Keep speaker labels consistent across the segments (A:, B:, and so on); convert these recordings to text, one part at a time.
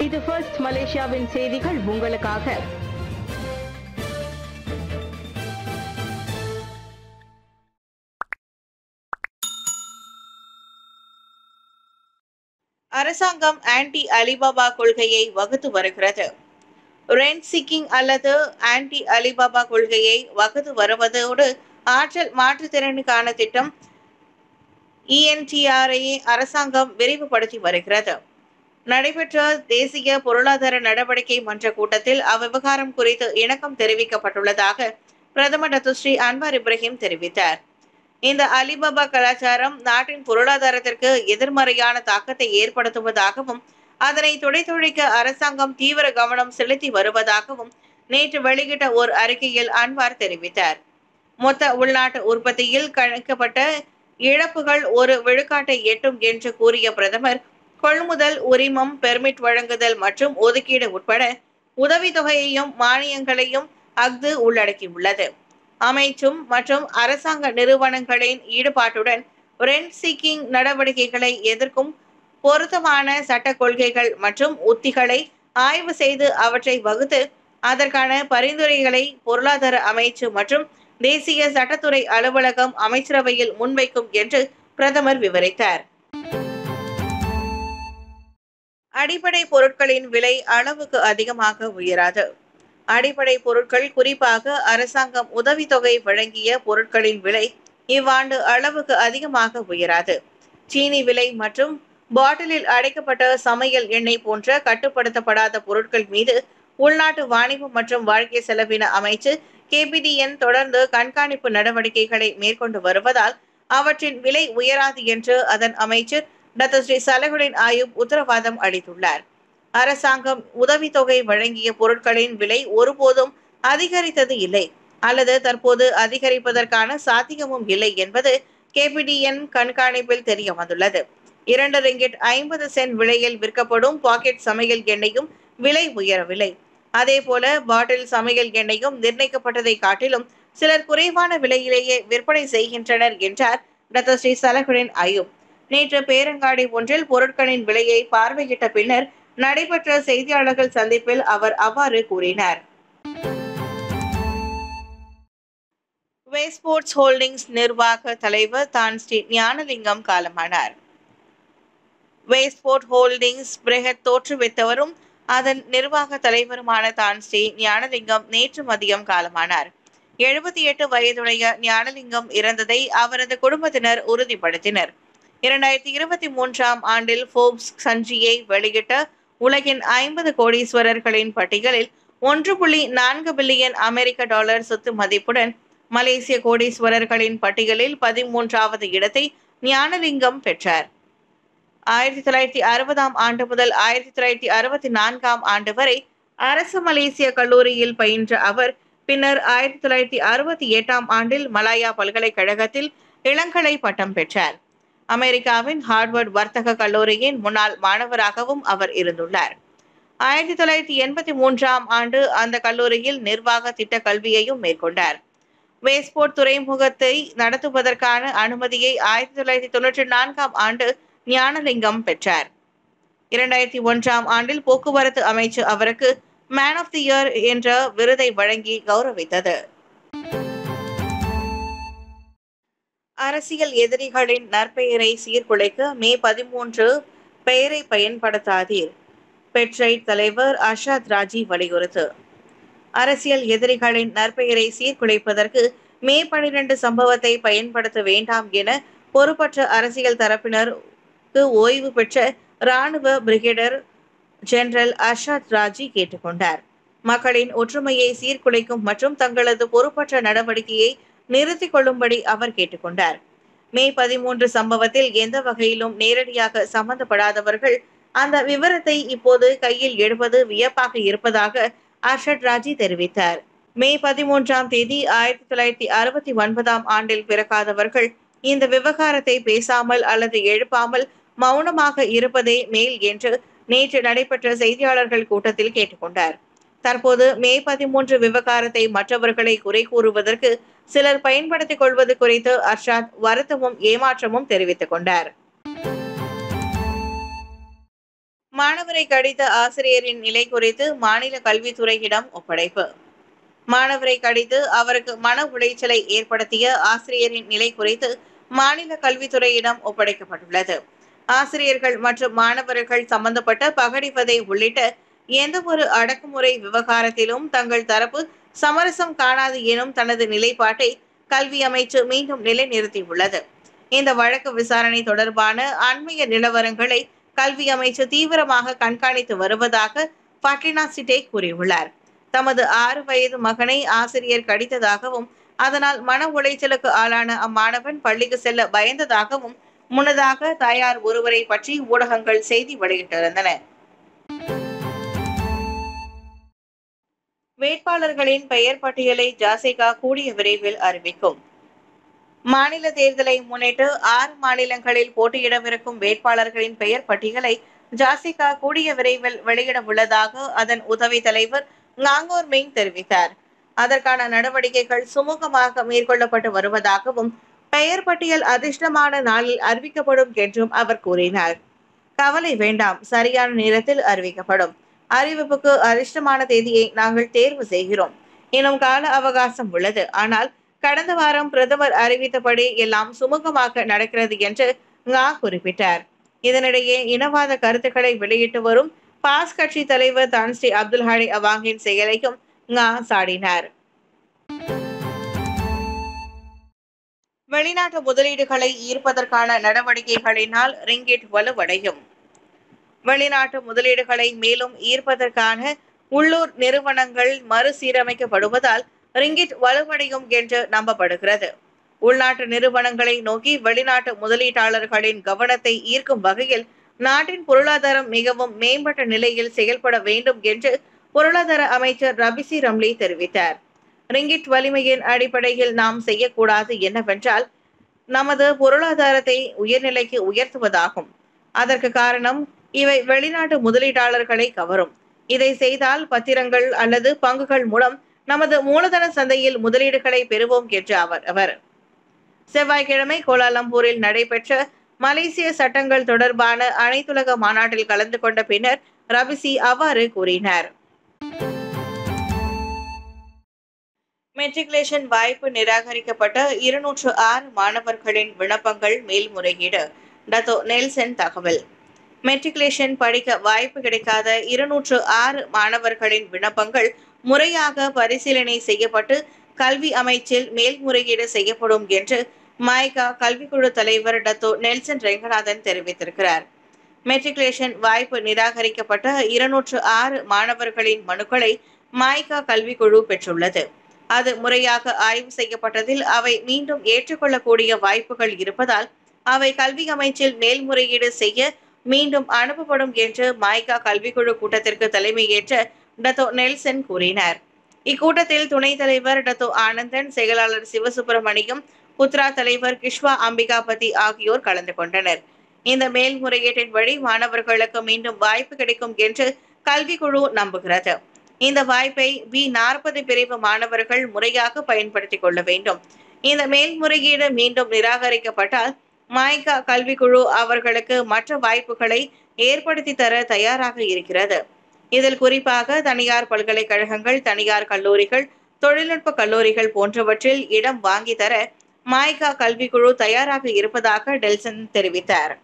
A: இது ஃபர்ஸ்ட் மலேசியாவின் செய்திகள் உங்களுக்காக
B: அரசாங்கம் ஆன்டி அலிபாபா கொள்கையை வகுத்து வருகிறது ரெண்ட் சீக்கிங் அல்லது ஆன்டி அலிபாபா கொள்கையை வகுத்து வருவதோடு ஆற்றல் மாற்றுத்திறனுக்கான திட்டம் இஎன்டிஆரை அரசாங்கம் விரிவுபடுத்தி வருகிறது நடைபெற்ற தேசிய பொருளாதார நடவடிக்கை மன்ற கூட்டத்தில் அவ்விவகாரம் குறித்து இணக்கம் தெரிவிக்கப்பட்டுள்ளதாக பிரதமர் டாக்டர் ஸ்ரீ அன்வார் இப்ராஹிம் தெரிவித்தார் இந்த அலிபாபா கலாச்சாரம் நாட்டின் பொருளாதாரத்திற்கு எதிர்மறையான தாக்கத்தை ஏற்படுத்துவதாகவும் அதனை துடைத்தொழிக்க அரசாங்கம் தீவிர கவனம் செலுத்தி வருவதாகவும் நேற்று வெளியிட்ட ஓர் அறிக்கையில் அன்வார் தெரிவித்தார் மொத்த உள்நாட்டு உற்பத்தியில் கணிக்கப்பட்ட இழப்புகள் ஒரு விழுக்காட்டை எட்டும் என்று கூறிய பிரதமர் கொள்முதல் உரிமம் பெர்மிட் வழங்குதல் மற்றும் ஒதுக்கீடு உட்பட உதவித்தொகையையும் மானியங்களையும் அஃது உள்ளடக்கியுள்ளது அமைச்சும் மற்றும் அரசாங்க நிறுவனங்களின் ஈடுபாட்டுடன் ரெண்ட் சீக்கிங் நடவடிக்கைகளை எதிர்க்கும் பொருத்தமான சட்ட கொள்கைகள் மற்றும் உத்திகளை ஆய்வு செய்து அவற்றை வகுத்து அதற்கான பரிந்துரைகளை பொருளாதார அமைச்சு மற்றும் தேசிய சட்டத்துறை அலுவலகம் அமைச்சரவையில் முன்வைக்கும் என்று பிரதமர் விவரித்தார் அடிப்படை பொருட்களின் விலை அளவுக்கு அதிகமாக உயராது அடிப்படை பொருட்கள் குறிப்பாக அரசாங்கம் உதவித்தொகை வழங்கிய பொருட்களின் விலை இவ்வாண்டு அளவுக்கு அதிகமாக உயராது சீனி விலை மற்றும் பாட்டிலில் அடைக்கப்பட்ட சமையல் எண்ணெய் போன்ற கட்டுப்படுத்தப்படாத பொருட்கள் மீது உள்நாட்டு வாணிபம் மற்றும் வாழ்க்கை செலவின அமைச்சு கேபிடிஎன் தொடர்ந்து கண்காணிப்பு நடவடிக்கைகளை மேற்கொண்டு வருவதால் அவற்றின் விலை உயராது என்று அதன் அமைச்சர் டாக்டர் ஸ்ரீ சலகுலின் ஆயுப் உத்தரவாதம் அளித்துள்ளார் அரசாங்கம் உதவித்தொகை வழங்கிய பொருட்களின் விலை ஒருபோதும் அதிகரித்தது இல்லை அல்லது தற்போது அதிகரிப்பதற்கான சாத்தியமும் இல்லை என்பது கேபிடிஎன் கண்காணிப்பில் தெரிய வந்துள்ளது இரண்டு ரிங்கிட் ஐம்பது சென்ட் விலையில் விற்கப்படும் பாக்கெட் சமையல் எண்ணெயும் விலை உயரவில்லை அதே போல பாட்டில் சமையல் எண்ணெயும் நிர்ணயிக்கப்பட்டதை காட்டிலும் சிலர் குறைவான விலையிலேயே விற்பனை செய்கின்றனர் என்றார் டாக்டர் ஸ்ரீ சலகுலின் அயூப் நேற்று பேரங்காடி ஒன்றில் பொருட்களின் விலையை பார்வையிட்ட பின்னர் நடைபெற்ற செய்தியாளர்கள் சந்திப்பில் அவர் அவ்வாறு கூறினார் வேஸ்போர்ட்ஸ் ஹோல்டிங்ஸ் நிர்வாக தலைவர் தான் ஸ்ரீ ஞானலிங்கம் காலமானார் வேஸ்போர்ட் ஹோல்டிங்ஸ் பிரெஹத் தோற்றுவித்தவரும் அதன் நிர்வாக தலைவருமான தான் ஸ்ரீ ஞானலிங்கம் நேற்று மதியம் காலமானார் எழுபத்தி எட்டு வயதுடைய ஞானலிங்கம் இறந்ததை அவரது குடும்பத்தினர் உறுதிப்படுத்தினர் இரண்டாயிரத்தி இருபத்தி மூன்றாம் ஆண்டில் ஃபோர்ப்ஸ் சஞ்சியை வெளியிட்ட உலகின் ஐம்பது கோடீஸ்வரர்களின் பட்டியலில் ஒன்று புள்ளி நான்கு பில்லியன் அமெரிக்க டாலர் சொத்து மதிப்புடன் மலேசிய கோடீஸ்வரர்களின் பட்டியலில் பதிமூன்றாவது இடத்தை ஞானலிங்கம் பெற்றார் ஆயிரத்தி தொள்ளாயிரத்தி அறுபதாம் ஆண்டு முதல் ஆயிரத்தி தொள்ளாயிரத்தி அறுபத்தி நான்காம் ஆண்டு வரை அரசு மலேசிய கல்லூரியில் பயின்ற அவர் பின்னர் ஆயிரத்தி தொள்ளாயிரத்தி அறுபத்தி எட்டாம் ஆண்டில் மலாயா பல்கலைக்கழகத்தில் இளங்கலை பட்டம் பெற்றார் அமெரிக்காவின் ஹார்வர்ட் வர்த்தக கல்லூரியின் முன்னாள் மாணவராகவும் அவர் இருந்துள்ளார் ஆயிரத்தி தொள்ளாயிரத்தி எண்பத்தி மூன்றாம் ஆண்டு அந்த கல்லூரியில் நிர்வாக திட்ட கல்வியையும் மேற்கொண்டார் வேஸ்போர்ட் துறைமுகத்தை நடத்துவதற்கான அனுமதியை ஆயிரத்தி தொள்ளாயிரத்தி தொன்னூற்றி நான்காம் ஆண்டு ஞானலிங்கம் பெற்றார் இரண்டாயிரத்தி ஒன்றாம் ஆண்டில் போக்குவரத்து அமைச்சு அவருக்கு மேன் ஆஃப் தி இயர் என்ற விருதை வழங்கி கௌரவித்தது அரசியல் எதிரிகளின் நற்பெயரை சீர்குலைக்க மே பதிமூன்று பெயரை பயன்படுத்தாதீர் பெட்ரைட் தலைவர் அஷாத் ராஜி வலியுறுத்து அரசியல் எதிரிகளின் நற்பெயரை சீர்குலைப்பதற்கு மே பனிரெண்டு சம்பவத்தை பயன்படுத்த வேண்டாம் என பொறுப்பற்ற அரசியல் தரப்பினருக்கு ஓய்வு பெற்ற இராணுவ பிரிகேடர் ஜெனரல் அஷாத் ராஜி கேட்டுக்கொண்டார் மக்களின் ஒற்றுமையை சீர்குலைக்கும் மற்றும் தங்களது பொறுப்பற்ற நடவடிக்கையை நிறுத்திக் கொள்ளும்படி அவர் கேட்டுக்கொண்டார் மே பதிமூன்று சம்பவத்தில் எந்த வகையிலும் நேரடியாக சம்பந்தப்படாதவர்கள் அந்த விவரத்தை இப்போது கையில் எடுப்பது வியப்பாக இருப்பதாக அர்ஷத் ராஜி தெரிவித்தார் மே பதிமூன்றாம் தேதி ஆயிரத்தி தொள்ளாயிரத்தி அறுபத்தி ஒன்பதாம் ஆண்டில் பிறக்காதவர்கள் இந்த விவகாரத்தை பேசாமல் அல்லது எழுப்பாமல் மௌனமாக இருப்பதே மேல் என்று நேற்று நடைபெற்ற செய்தியாளர்கள் கூட்டத்தில் கேட்டுக்கொண்டார் தற்போது மே பதிமூன்று விவகாரத்தை மற்றவர்களை குறை கூறுவதற்கு சிலர் பயன்படுத்திக் கொள்வது குறித்து அர்ஷாத் வருத்தமும் ஏமாற்றமும் தெரிவித்துக் கொண்டார் மாணவரை கடித்த ஆசிரியரின் நிலை குறித்து மாநில கல்வித்துறையிடம் ஒப்படைப்பு மாணவரை கடித்து அவருக்கு மன உளைச்சலை ஏற்படுத்திய ஆசிரியரின் நிலை குறித்து மாநில கல்வித்துறையிடம் ஒப்படைக்கப்பட்டுள்ளது ஆசிரியர்கள் மற்றும் மாணவர்கள் சம்பந்தப்பட்ட பகடிவதை உள்ளிட்ட எந்த ஒரு அடக்குமுறை விவகாரத்திலும் தங்கள் தரப்பு சமரசம் காணாது எனும் தனது நிலைப்பாட்டை கல்வி அமைச்சு மீண்டும் நிலைநிறுத்தியுள்ளது இந்த வழக்கு விசாரணை தொடர்பான அண்மைய நிலவரங்களை கல்வி அமைச்சு தீவிரமாக கண்காணித்து வருவதாக பட்ரினா சிட்டே கூறியுள்ளார் தமது ஆறு வயது மகனை ஆசிரியர் கடித்ததாகவும் அதனால் மன உளைச்சலுக்கு ஆளான அம்மாணவன் பள்ளிக்கு செல்ல பயந்ததாகவும் முன்னதாக தாயார் ஒருவரை பற்றி ஊடகங்கள் செய்தி வெளியிட்டிருந்தன வேட்பாளர்களின் பெயர் பட்டியலை ஜாசிகா கூடிய விரைவில் அறிவிக்கும் மாநில தேர்தலை முன்னிட்டு ஆறு மாநிலங்களில் போட்டியிடவிருக்கும் வேட்பாளர்களின் பெயர் பட்டியலை ஜாசிகா கூடிய விரைவில் வெளியிட உள்ளதாக அதன் உதவி தலைவர் நாங்கோர் மிங் தெரிவித்தார் அதற்கான நடவடிக்கைகள் சுமூகமாக மேற்கொள்ளப்பட்டு வருவதாகவும் பெயர் பட்டியல் அதிர்ஷ்டமான நாளில் அறிவிக்கப்படும் என்றும் அவர் கூறினார் கவலை வேண்டாம் சரியான நேரத்தில் அறிவிக்கப்படும் அறிவிப்புக்கு அதிர்ஷ்டமான தேதியை நாங்கள் தேர்வு செய்கிறோம் இன்னும் கால அவகாசம் உள்ளது ஆனால் கடந்த வாரம் பிரதமர் அறிவித்தபடி எல்லாம் சுமூகமாக நடக்கிறது என்று ngா குறிப்பிட்டார் இதனிடையே இனவாத கருத்துக்களை வெளியிட்டு வரும் பாஸ் கட்சி தலைவர் தான் ஸ்ரீ அப்துல் ஹாடி அவாங்கின் செயலையும் ngா சாடினார் வெளிநாட்டு முதலீடுகளை ஈர்ப்பதற்கான நடவடிக்கைகளினால் ரிங்கிட் வலுவடையும் வெளிநாட்டு முதலீடுகளை மேலும் ஈர்ப்பதற்கான உள்ளூர் நிறுவனங்கள் மறுசீரமைக்கப்படுவதால் ரிங்கிட் வலுவடையும் என்று நம்பப்படுகிறது உள்நாட்டு நிறுவனங்களை நோக்கி வெளிநாட்டு முதலீட்டாளர்களின் கவனத்தை ஈர்க்கும் வகையில் நாட்டின் பொருளாதாரம் மிகவும் மேம்பட்ட நிலையில் செயல்பட வேண்டும் என்று பொருளாதார அமைச்சர் ரபிசி ரம்லி தெரிவித்தார் ரிங்கிட் வலிமையின் அடிப்படையில் நாம் செய்யக்கூடாது என்னவென்றால் நமது பொருளாதாரத்தை உயர்நிலைக்கு உயர்த்துவதாகும் அதற்கு காரணம் இவை வெளிநாட்டு முதலீட்டாளர்களை கவரும் இதை செய்தால் பத்திரங்கள் அல்லது பங்குகள் மூலம் நமது மூலதன சந்தையில் முதலீடுகளை பெறுவோம் என்று அவர் அவர் செவ்வாய்க்கிழமை கோலாலம்பூரில் நடைபெற்ற மலேசிய சட்டங்கள் தொடர்பான அனைத்துலக மாநாட்டில் கலந்து கொண்ட பின்னர் ரபிசி அவ்வாறு கூறினார் மெட்ரிகுலேஷன் வாய்ப்பு நிராகரிக்கப்பட்ட இருநூற்று ஆறு மாணவர்களின் விண்ணப்பங்கள் மேல்முறையீடு டத்தோ நெல்சன் தகவல் மெட்ரிகுலேஷன் படிக்க வாய்ப்பு கிடைக்காத இருநூற்று ஆறு மாணவர்களின் விண்ணப்பங்கள் முறையாக பரிசீலனை செய்யப்பட்டு கல்வி அமைச்சில் மேல்முறையீடு செய்யப்படும் என்று மாய்கா கல்விக்குழு தலைவர் டத்தோ நெல்சன் ரெங்கநாதன் தெரிவித்திருக்கிறார் மெட்ரிகுலேஷன் வாய்ப்பு நிராகரிக்கப்பட்ட இருநூற்று ஆறு மாணவர்களின் மனுக்களை மாய்கா கல்விக்குழு பெற்றுள்ளது அது முறையாக ஆய்வு செய்யப்பட்டதில் அவை மீண்டும் ஏற்றுக்கொள்ளக்கூடிய வாய்ப்புகள் இருப்பதால் அவை கல்வி அமைச்சில் மேல்முறையீடு செய்ய மீண்டும் அனுப்பப்படும் என்று மாய்கா கல்விக்குழு கூட்டத்திற்கு தலைமையேற்ற டத்தோ நெல்சன் கூறினார் இக்கூட்டத்தில் துணைத் தலைவர் டத்தோ ஆனந்தன் செயலாளர் சிவசுப்பிரமணியம் புத்ரா தலைவர் கிஷ்வா அம்பிகாபதி ஆகியோர் கலந்து கொண்டனர் இந்த மேல்முறையீட்டின் வழி மாணவர்களுக்கு மீண்டும் வாய்ப்பு கிடைக்கும் என்று கல்விக்குழு நம்புகிறது இந்த வாய்ப்பை பி நாற்பது பிரிவு மாணவர்கள் முறையாக பயன்படுத்திக் கொள்ள வேண்டும் இந்த மேல்முறையீடு மீண்டும் நிராகரிக்கப்பட்டால் மாய்கா கல்விக்குழு அவர்களுக்கு மற்ற வாய்ப்புகளை ஏற்படுத்தி தர தயாராக இருக்கிறது இதில் குறிப்பாக தனியார் பல்கலைக்கழகங்கள் தனியார் கல்லூரிகள் தொழில்நுட்ப கல்லூரிகள் போன்றவற்றில் இடம் வாங்கி தர மாய்கா கல்விக்குழு தயாராக இருப்பதாக டெல்சன் தெரிவித்தார்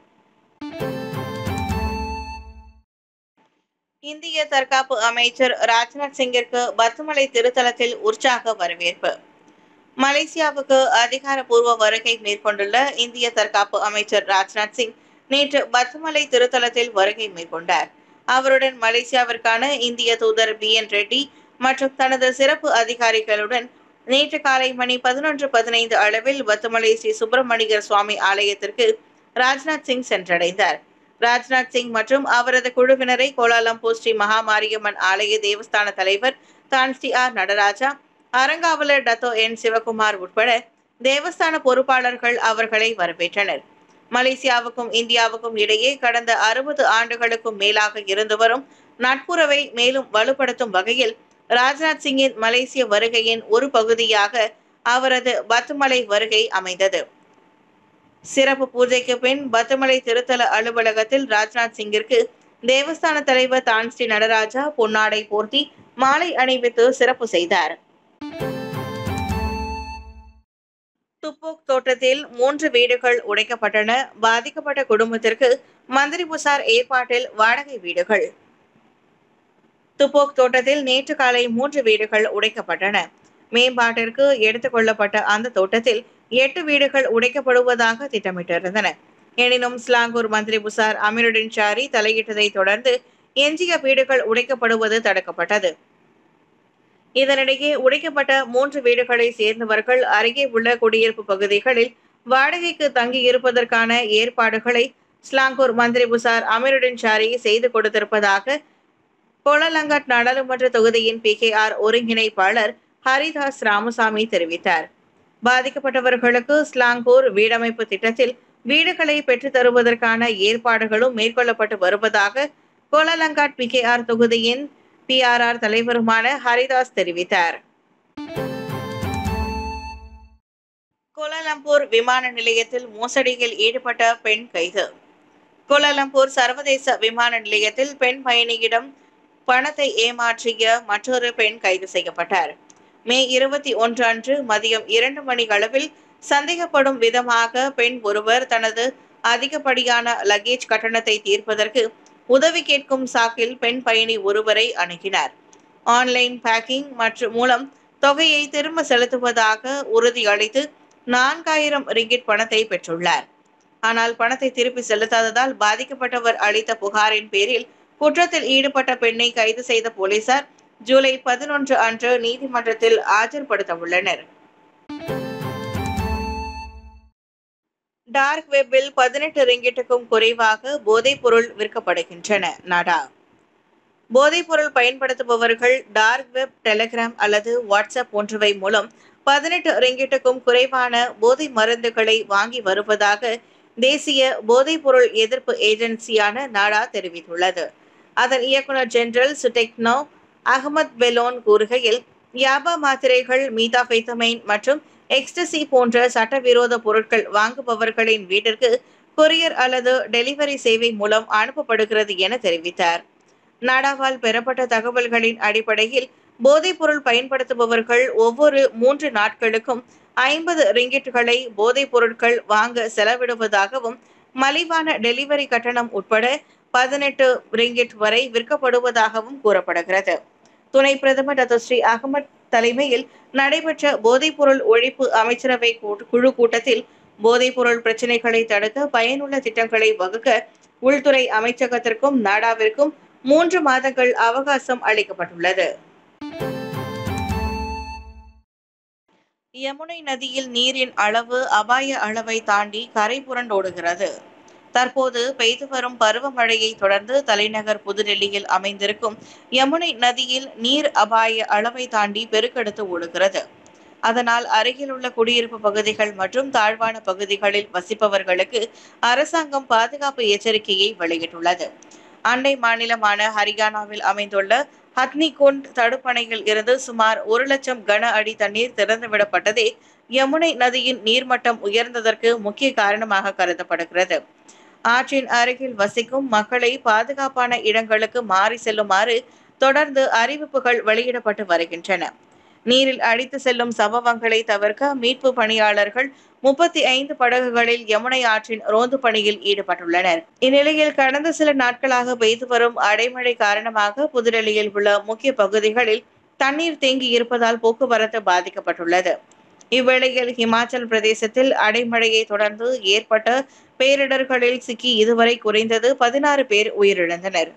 B: இந்திய தற்காப்பு அமைச்சர் ராஜ்நாத் சிங்கிற்கு பத்துமலை திருத்தலத்தில் உற்சாக வரவேற்பு மலேசியாவுக்கு அதிகாரப்பூர்வ வருகை மேற்கொண்டுள்ள இந்திய தற்காப்பு அமைச்சர் ராஜ்நாத் சிங் நேற்று பத்துமலை திருத்தலத்தில் வருகை மேற்கொண்டார் அவருடன் மலேசியாவிற்கான இந்திய தூதர் பி என் ரெட்டி மற்றும் தனது சிறப்பு அதிகாரிகளுடன் நேற்று காலை மணி பதினொன்று பதினைந்து அளவில் பத்துமலை ஸ்ரீ சுப்பிரமணியர் சுவாமி ஆலயத்திற்கு ராஜ்நாத் சிங் சென்றடைந்தார் ராஜ்நாத் சிங் மற்றும் அவரது குழுவினரை கோலாலம்பூர் ஸ்ரீ மகாமாரியம்மன் ஆலய தேவஸ்தான தலைவர் தான் ஸ்ரீ ஆர் நடராஜா அறங்காவலர் டத்தோ என் சிவகுமார் உட்பட தேவஸ்தான பொறுப்பாளர்கள் அவர்களை வரவேற்றனர் மலேசியாவுக்கும் இந்தியாவுக்கும் இடையே கடந்த அறுபது ஆண்டுகளுக்கும் மேலாக இருந்து வரும் நட்புறவை மேலும் வலுப்படுத்தும் வகையில் ராஜ்நாத் சிங்கின் மலேசிய வருகையின் ஒரு பகுதியாக அவரது பத்துமலை வருகை அமைந்தது சிறப்பு பூஜைக்கு பின் பத்துமலை திருத்தல அலுவலகத்தில் ராஜ்நாத் சிங்கிற்கு தேவஸ்தான தலைவர் தான்ஸ்ரீ நடராஜா பொன்னாடை போர்த்தி மாலை அணிவித்து சிறப்பு செய்தார் துப்போக் தோட்டத்தில் மூன்று வீடுகள் உடைக்கப்பட்டன பாதிக்கப்பட்ட குடும்பத்திற்கு மந்திரி புசார் ஏற்பாட்டில் வாடகை வீடுகள் துப்போக் தோட்டத்தில் நேற்று காலை மூன்று வீடுகள் உடைக்கப்பட்டன மேம்பாட்டிற்கு எடுத்துக் கொள்ளப்பட்ட அந்த தோட்டத்தில் எட்டு வீடுகள் உடைக்கப்படுவதாக திட்டமிட்டிருந்தன எனினும் ஸ்லாங்கூர் மந்திரி புசார் அமீருடின் ஷாரி தலையிட்டதை தொடர்ந்து எஞ்சிய வீடுகள் உடைக்கப்படுவது தடுக்கப்பட்டது இதனிடையே உடைக்கப்பட்ட மூன்று வீடுகளை சேர்ந்தவர்கள் அருகே உள்ள குடியிருப்பு பகுதிகளில் வாடகைக்கு தங்கி இருப்பதற்கான ஏற்பாடுகளை ஸ்லாங்கூர் மந்திரி புசார் அமீருடின் ஷாரி செய்து கொடுத்திருப்பதாக கோலலங்கட் நாடாளுமன்ற தொகுதியின் பி கே ஆர் ஒருங்கிணைப்பாளர் ஹரிதாஸ் ராமசாமி தெரிவித்தார் பாதிக்கப்பட்டவர்களுக்கு ஸ்லாங்கூர் வீடமைப்பு திட்டத்தில் வீடுகளை பெற்றுத் தருவதற்கான ஏற்பாடுகளும் மேற்கொள்ளப்பட்டு வருவதாக கோலலங்காட் பி கே ஆர் தொகுதியின் பிஆர்ஆர் தலைவருமான ஹரிதாஸ் தெரிவித்தார் கோலாலம்பூர் விமான நிலையத்தில் மோசடியில் ஈடுபட்ட பெண் கைது கோலாலம்பூர் சர்வதேச விமான நிலையத்தில் பெண் பயணியிடம் பணத்தை ஏமாற்றிய மற்றொரு பெண் கைது செய்யப்பட்டார் மே இருபத்தி ஒன்று அன்று மதியம் இரண்டு மணி அளவில் சந்தேகப்படும் விதமாக பெண் ஒருவர் தனது அதிகப்படியான லக்கேஜ் கட்டணத்தை தீர்ப்பதற்கு உதவி கேட்கும் சாக்கில் பெண் பயணி ஒருவரை அணுகினார் ஆன்லைன் பேக்கிங் மற்றும் மூலம் தொகையை திரும்ப செலுத்துவதாக உறுதியளித்து நான்காயிரம் ரிங்கிட் பணத்தை பெற்றுள்ளார் ஆனால் பணத்தை திருப்பி செலுத்தாததால் பாதிக்கப்பட்டவர் அளித்த புகாரின் பேரில் குற்றத்தில் ஈடுபட்ட பெண்ணை கைது செய்த போலீசார் ஜூலை பதினொன்று அன்று நீதிமன்றத்தில் ஆஜர்படுத்த உள்ளனர் டார்க் வெப்பில் பதினெட்டு ரிங்கிட்டுக்கும் குறைவாக போதைப்பொருள் விற்கப்படுகின்றன நாடா போதைப்பொருள் பயன்படுத்துபவர்கள் டார்க் வெப் டெலிகிராம் அல்லது வாட்ஸ்அப் போன்றவை மூலம் பதினெட்டு ரிங்கிட்டுக்கும் குறைவான போதை மருந்துகளை வாங்கி வருவதாக தேசிய போதைப்பொருள் எதிர்ப்பு ஏஜென்சியான நாடா தெரிவித்துள்ளது அதன் இயக்குனர் ஜெனரல் சுடெக்னோ அகமத் பெலோன் கூறுகையில் யாபா மாத்திரைகள் மீதாபைத்தமைன் மற்றும் எக்ஸ்டசி போன்ற சட்டவிரோத பொருட்கள் வாங்குபவர்களின் வீட்டிற்கு கொரியர் அல்லது டெலிவரி சேவை மூலம் அனுப்பப்படுகிறது என தெரிவித்தார் நாடாவால் பெறப்பட்ட தகவல்களின் அடிப்படையில் போதைப்பொருள் பயன்படுத்துபவர்கள் ஒவ்வொரு மூன்று நாட்களுக்கும் ஐம்பது ரிங்கிட்டுகளை போதைப் பொருட்கள் வாங்க செலவிடுவதாகவும் மலிவான டெலிவரி கட்டணம் உட்பட பதினெட்டு ரிங்கிட் வரை விற்கப்படுவதாகவும் கூறப்படுகிறது துணை பிரதமர் டாக்டர் ஸ்ரீ அகமட் தலைமையில் நடைபெற்ற போதைப்பொருள் ஒழிப்பு அமைச்சரவை கூட்டு- குழு கூட்டத்தில் போதைப்பொருள் பிரச்சினைகளை தடுக்க பயனுள்ள திட்டங்களை வகுக்க உள்துறை அமைச்சகத்திற்கும் நாடாவிற்கும் மூன்று மாதங்கள் அவகாசம் அளிக்கப்பட்டுள்ளது யமுனை நதியில் நீரின் அளவு அபாய அளவை தாண்டி கரை புரண்டோடுகிறது தற்போது பெய்து வரும் பருவமழையை தொடர்ந்து தலைநகர் புதுடெல்லியில் அமைந்திருக்கும் யமுனை நதியில் நீர் அபாய அளவை தாண்டி பெருக்கெடுத்து ஓடுகிறது அதனால் அருகிலுள்ள குடியிருப்பு பகுதிகள் மற்றும் தாழ்வான பகுதிகளில் வசிப்பவர்களுக்கு அரசாங்கம் பாதுகாப்பு எச்சரிக்கையை வெளியிட்டுள்ளது அண்டை மாநிலமான ஹரியானாவில் அமைந்துள்ள ஹத்னிகுண்ட் தடுப்பணையில் இருந்து சுமார் ஒரு லட்சம் கன அடி தண்ணீர் திறந்துவிடப்பட்டதே யமுனை நதியின் நீர்மட்டம் உயர்ந்ததற்கு முக்கிய காரணமாக கருதப்படுகிறது ஆற்றின் அருகில் வசிக்கும் மக்களை பாதுகாப்பான இடங்களுக்கு மாறி செல்லுமாறு தொடர்ந்து அறிவிப்புகள் வெளியிடப்பட்டு வருகின்றன நீரில் அடித்து செல்லும் சம்பவங்களை தவிர்க்க மீட்பு பணியாளர்கள் முப்பத்தி ஐந்து படகுகளில் யமுனை ஆற்றின் ரோந்து பணியில் ஈடுபட்டுள்ளனர் இந்நிலையில் கடந்த சில நாட்களாக பெய்து வரும் அடைமழை காரணமாக புதுடெல்லியில் உள்ள முக்கிய பகுதிகளில் தண்ணீர் தேங்கி இருப்பதால் போக்குவரத்து பாதிக்கப்பட்டுள்ளது இவ்வேளையில் ஹிமாச்சல் பிரதேசத்தில் அடைமழையை தொடர்ந்து ஏற்பட்ட பேரிடர்களில் சிக்கி இதுவரை குறைந்தது பதினாறு பேர் உயிரிழந்தனர்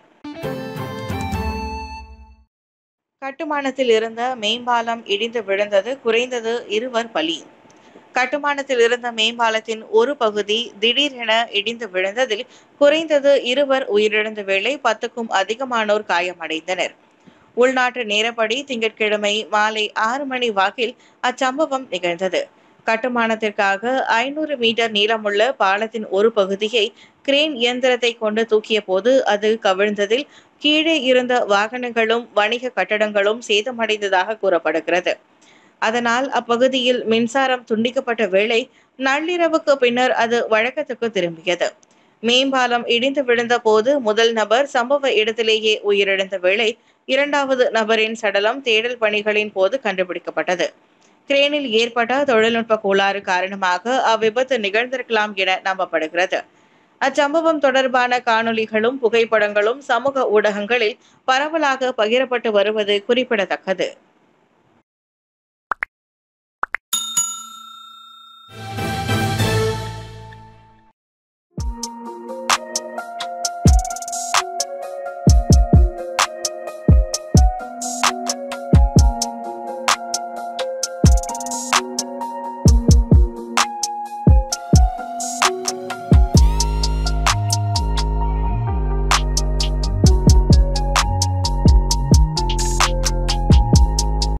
B: கட்டுமானத்தில் இருந்த மேம்பாலம் இடிந்து விழுந்தது குறைந்தது இருவர் பலி கட்டுமானத்தில் இருந்த மேம்பாலத்தின் ஒரு பகுதி திடீரென இடிந்து விழுந்ததில் குறைந்தது இருவர் உயிரிழந்த வேளை பத்துக்கும் அதிகமானோர் காயமடைந்தனர் உள்நாட்டு நேரப்படி திங்கட்கிழமை மாலை ஆறு மணி வாக்கில் அச்சம்பவம் நிகழ்ந்தது கட்டுமானத்திற்காக ஐநூறு மீட்டர் நீளமுள்ள பாலத்தின் ஒரு பகுதியை கிரேன் இயந்திரத்தை கொண்டு தூக்கிய போது அது கவிழ்ந்ததில் கீழே இருந்த வாகனங்களும் வணிக கட்டடங்களும் சேதமடைந்ததாக கூறப்படுகிறது அதனால் அப்பகுதியில் மின்சாரம் துண்டிக்கப்பட்ட வேளை நள்ளிரவுக்கு பின்னர் அது வழக்கத்துக்கு திரும்பியது மேம்பாலம் இடிந்து விழுந்த போது முதல் நபர் சம்பவ இடத்திலேயே உயிரிழந்த வேளை இரண்டாவது நபரின் சடலம் தேடல் பணிகளின் போது கண்டுபிடிக்கப்பட்டது கிரேனில் ஏற்பட்ட தொழில்நுட்ப கோளாறு காரணமாக அவ்விபத்து நிகழ்ந்திருக்கலாம் என நம்பப்படுகிறது அச்சம்பவம் தொடர்பான காணொளிகளும் புகைப்படங்களும் சமூக ஊடகங்களில் பரவலாக பகிரப்பட்டு வருவது குறிப்பிடத்தக்கது